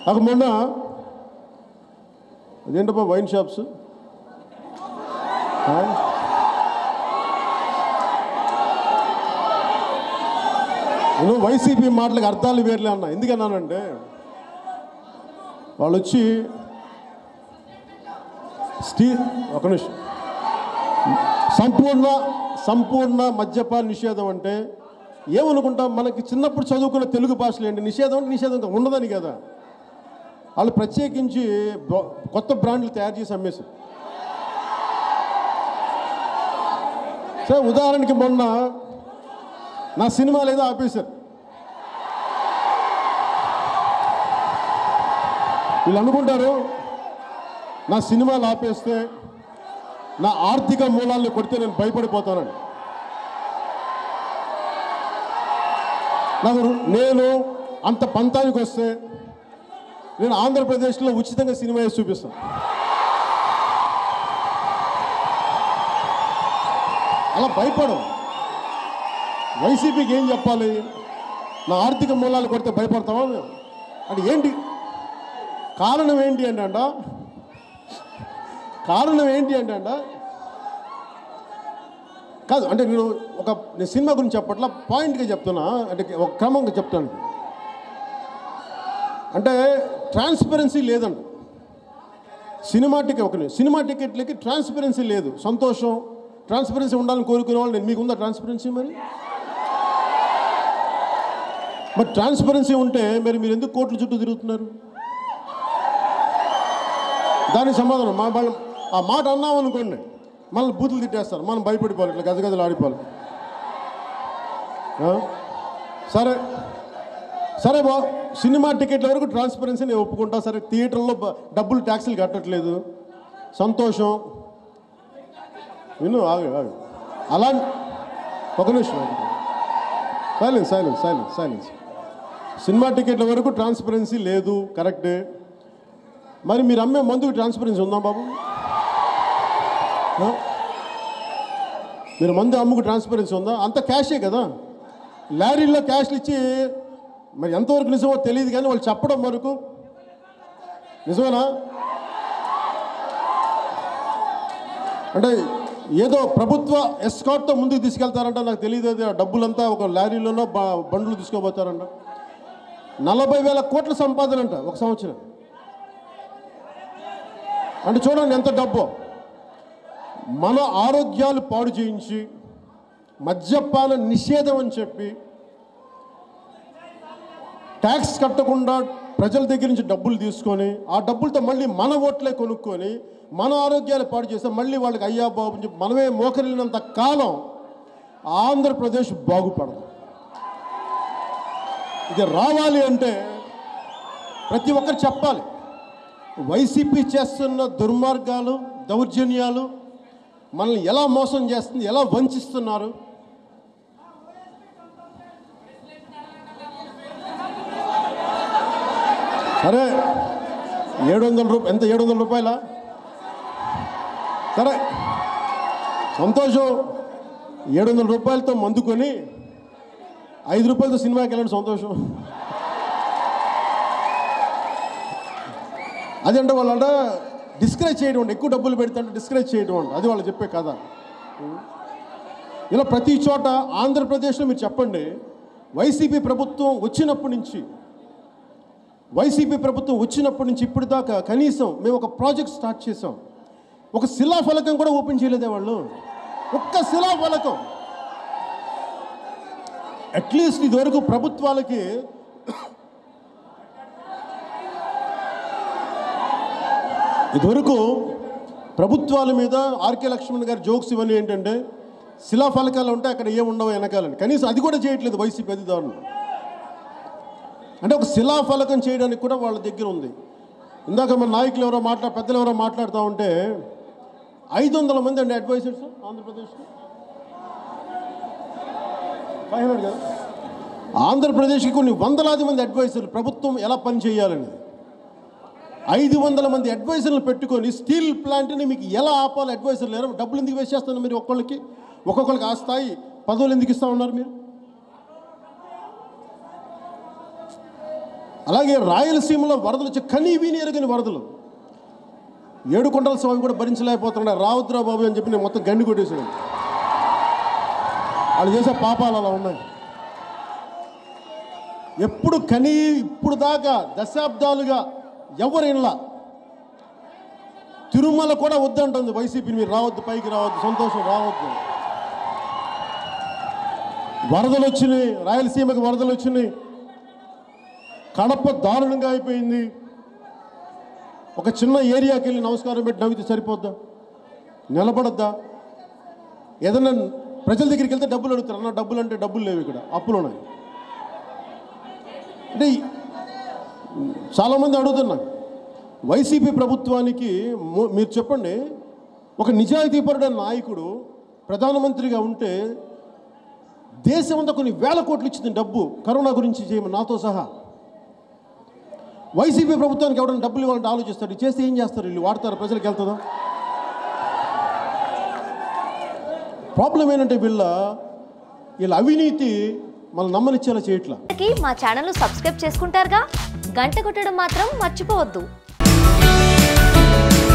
నాకు మొన్న అదేంటబ్బా wine shops ఆ? నేను వైసీపీ మాటలకు అర్థాలు వేర్లే అన్నా ఎందుకన్నానంటే వాళ్ళు వచ్చి స్టీ ఒక నిమిషం సంపూర్ణ సంపూర్ణ మద్యపాన నిషేధం అంటే ఏమనుకుంటాం మనకి చిన్నప్పుడు చదువుకున్న తెలుగు భాషలు ఏంటి నిషేధం అంటే నిషేధం ఇంకా ఉండదని కదా వాళ్ళు ప్రత్యేకించి బ- కొత్త బ్రాండ్లు తయారు చేసి అమ్మేశారు సరే ఉదాహరణకి మొన్న నా సినిమాలు ఏదో ఆపేశారు వీళ్ళు అనుకుంటారు నా సినిమాలు ఆపేస్తే నా ఆర్థిక మూలాల్ని కొడితే నేను భయపడిపోతానని నాకు నేను అంత పంతానికి వస్తే నేను ఆంధ్రప్రదేశ్లో ఉచితంగా సినిమా వేసి చూపిస్తాను అలా భయపడం వైసీపీకి ఏం చెప్పాలి నా ఆర్థిక మూలాలు కొడితే భయపడతామా మేము? అంటే ఏంటి కారణం ఏంటి అంటే అంట కారణం ఏంటి అంటే అంట కాదు అంటే నేను ఒక నేను సినిమా గురించి చెప్పట్లా పాయింట్గా చెప్తున్నా అంటే ఒక క్రమంగా చెప్తాను అంటే ట్రాన్స్పరెన్సీ లేదండి సినిమా టికెట్ ఒక నిమిషం. సినిమా టికెట్లకి ట్రాన్స్పరెన్సీ లేదు సంతోషం ట్రాన్స్పరెన్సీ ఉండాలని కోరుకునే వాళ్ళు నేను మీకుందా ట్రాన్స్పరెన్సీ మరి మరి ట్రాన్స్పరెన్సీ ఉంటే మరి మీరు ఎందుకు కోట్ల చుట్టూ తిరుగుతున్నారు దానికి సమాధానం మా వాళ్ళు ఆ మాట అన్నాం అనుకోండి మనల్ని బూతులు తిట్టేస్తారు మనం భయపడిపోవాలి ఇట్లా గజగజలు ఆడిపోవాలి ఆ? సరే సరే బా సినిమా టికెట్ల వరకు ట్రాన్స్పరెన్సీ నేను ఒప్పుకుంటా సరే థియేటర్లో బ- డబ్బులు ట్యాక్సీలు కట్టట్లేదు సంతోషం విను ఆగు ఆగు అలా ఒక నిమిషం silence silence silence silence cinema టికెట్ల వరకు ట్రాన్స్పరెన్సీ లేదు కరెక్టే మరి మీరు అమ్మే మందుకు ట్రాన్స్పరెన్సీ ఉందా బాబు ఆ? మీరు మందు అమ్ముకు ట్రాన్స్పరెన్సీ ఉందా అంత క్యాషే కదా లారీల్లో క్యాష్లు ఇచ్చి మరి ఎంతవరకు నిజమో తెలియదు కానీ వాళ్ళు చెప్పడం వరకు నిజమేనా అంటే ఏదో ప్రభుత్వ ఎస్కాట్తో ముందుకు తీసుకెళ్తారంట నాకు తెలియదు అది ఆ డబ్బులంతా ఒక లారీలోనో బ- బండ్లు తీసుకోబోతారంట నలభై వేల కోట్ల సంపాదన అంట ఒక సంవత్సరం అంటే చూడండి ఎంత డబ్బు మన ఆరోగ్యాలు పాడు చేయించి మద్యపాన నిషేధం అని చెప్పి ట్యాక్స్ కట్టకుండా ప్రజల దగ్గర నుంచి డబ్బులు తీసుకొని ఆ డబ్బులతో మళ్ళీ మన ఓట్లే కొనుక్కొని మన ఆరోగ్యాలు పాడు చేస్తే మళ్ళీ వాళ్ళకి అయ్యా బాబు అని చెప్పి మనమే మోకరిల్లినంత కాలం ఆంధ్రప్రదేశ్ బాగుపడదు ఇది రావాలి అంటే ప్రతి ఒక్కరు చెప్పాలి వైసీపీ చేస్తున్న దుర్మార్గాలు దౌర్జన్యాలు మనల్ని ఎలా మోసం చేస్తుంది ఎలా వంచిస్తున్నారు సరే ఏడు వందల రూపాయలు ఎంత ఏడు వందల రూపాయల సరే సంతోషం ఏడు వందల రూపాయలతో మందుకొని ఐదు రూపాయలతో సినిమాకి వెళ్ళండి సంతోషం అదంటే వాళ్ళంట డిస్కరేజ్ చేయడం అంట ఎక్కువ డబ్బులు పెడితే డిస్కరేజ్ చేయడం అంట అది వాళ్ళు చెప్పే కథ ఇలా ప్రతి చోట ఆంధ్రప్రదేశ్లో మీరు చెప్పండి వైసీపీ ప్రభుత్వం వచ్చినప్పటి నుంచి వైసీపీ ప్రభుత్వం వచ్చినప్పటి నుంచి ఇప్పటి దాకా కనీసం మేము ఒక ప్రాజెక్ట్ స్టార్ట్ చేసాం ఒక శిలాఫలకం కూడా ఓపెన్ చేయలేదే వాళ్ళు ఒక్క శిలాఫలకం అట్లీస్ట్ ఇదివరకు ప్రభుత్వాలకి ఇదివరకు ప్రభుత్వాల మీద ఆర్కే లక్ష్మణ్ గారి జోక్స్ ఇవన్నీ ఏంటంటే శిలాఫలకాలు ఉంటే అక్కడ ఏం ఉండవు వెనకాలని కనీసం అది కూడా చేయట్లేదు వైసీపీ అధికారులు అంటే ఒక శిలాఫలకం చేయడానికి కూడా వాళ్ళ దగ్గర ఉంది ఇందాక మన నాయకులు ఎవరో మాట్లా పెద్దలు ఎవరో మాట్లాడుతూ ఉంటే ఐదు వందల మంది అండి అడ్వైజర్స్ ఆంధ్రప్రదేశ్లో ఫైవ్ హండ్రెడ్ కదా ఆంధ్రప్రదేశ్కి కొన్ని వందలాది మంది అడ్వైజర్లు ప్రభుత్వం ఎలా పని చేయాలని ఐదు వందల మంది అడ్వైజర్లు పెట్టుకొని స్టీల్ ప్లాంట్ని మీకు ఎలా ఆపాలి అడ్వైజర్ లేరు డబ్బులు ఎందుకు వేస్ట్ చేస్తున్నారు మీరు ఒక్కొక్కరికి ఒక్కొక్కరికి ఆ స్థాయి పదవులు ఎందుకు ఇస్తా ఉన్నారు మీరు అలాగే రాయలసీమలో వరదలు వచ్చి కనీ విని ఎరగని వరదలు ఏడుకొండల స్వామి కూడా భరించలేకపోతున్నాడు రావద్దురా బాబు అని చెప్పి నేను మొత్తం గండి కొట్టేసాను వాళ్ళు చేసే పాపాలు అలా ఉన్నాయి ఎప్పుడు కనీ ఇప్పుడు దాకా దశాబ్దాలుగా ఎవరిలా తిరుమల కూడా వద్దంటుంది వైసీపీని మీరు రావద్దు పైకి రావద్దు సంతోషం రావద్దు వరదలు వచ్చినాయి రాయలసీమకి వరదలు వచ్చినాయి కడప దారుణంగా అయిపోయింది ఒక చిన్న ఏరియాకి వెళ్ళి నమస్కారం పెట్టి నవ్వితే సరిపోద్దా నిలబడద్దా ఏదన్నా ప్రజల దగ్గరికి వెళ్తే డబ్బులు అడుగుతారు అన్న డబ్బులు అంటే డబ్బులు లేవు ఇక్కడ అప్పులు ఉన్నాయి అంటే ఈ- చాలామంది అడుగుతున్నారు వైసీపీ ప్రభుత్వానికి ము- మీరు చెప్పండి ఒక నిజాయితీపరుడైన నాయకుడు ప్రధానమంత్రిగా ఉంటే దేశమంతా కొన్ని వేల కోట్లు ఇచ్చింది డబ్బు కరోనా గురించి చేయమని నాతో సహా వైసీపీ ప్రభుత్వానికి ఎవరైనా డబ్బులు ఇవ్వాలంటే ఆలోచిస్తాడు ఇది చేస్తే ఏం చేస్తారు వీళ్ళు వాడతారు ప్రజలకు వెళ్తుందా ప్రాబ్లం ఏంటంటే వీళ్ళ వీళ్ళ అవినీతి మనం నమ్మనిచ్చేలా చేయట్లా కి మా ఛానల్ను సబ్స్క్రైబ్ చేసుకుంటారుగా గంట కొట్టడం మాత్రం మర్చిపోవద్దు